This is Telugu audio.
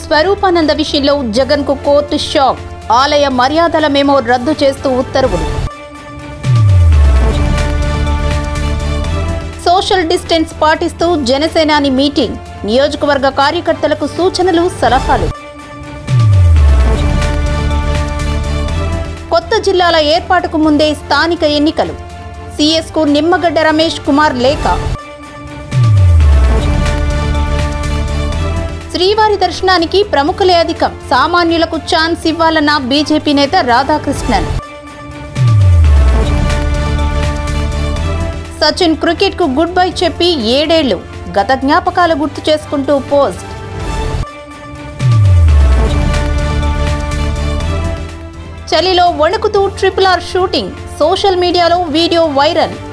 స్వరూపానంద విషయంలో జగన్ కు కోర్టు షాక్ ఆలయ మర్యాదల మేమో రద్దు చేస్తూ ఉత్తర్వులు సోషల్ డిస్టెన్స్ పాటిస్తూ జనసేనాని మీటింగ్ నియోజకవర్గ కార్యకర్తలకు సూచనలు సలహాలు కొత్త జిల్లాల ఏర్పాటుకు ముందే స్థానిక ఎన్నికలు సిఎస్ కు నిమ్మగడ్డ రమేష్ కుమార్ లేఖ శ్రీవారి దర్శనానికి ప్రముఖులే అధికం సామాన్యులకు ఛాన్స్ ఇవ్వాలన్న బీజేపీ నేత రాధాకృష్ణన్ సచిన్ క్రికెట్ కు గుడ్ బై చెప్పి ఏడేళ్లు గత జ్ఞాపకాలు గుర్తు చేసుకుంటూ పోస్ట్ చలిలో వణుకుతూ triple R shooting social media video viral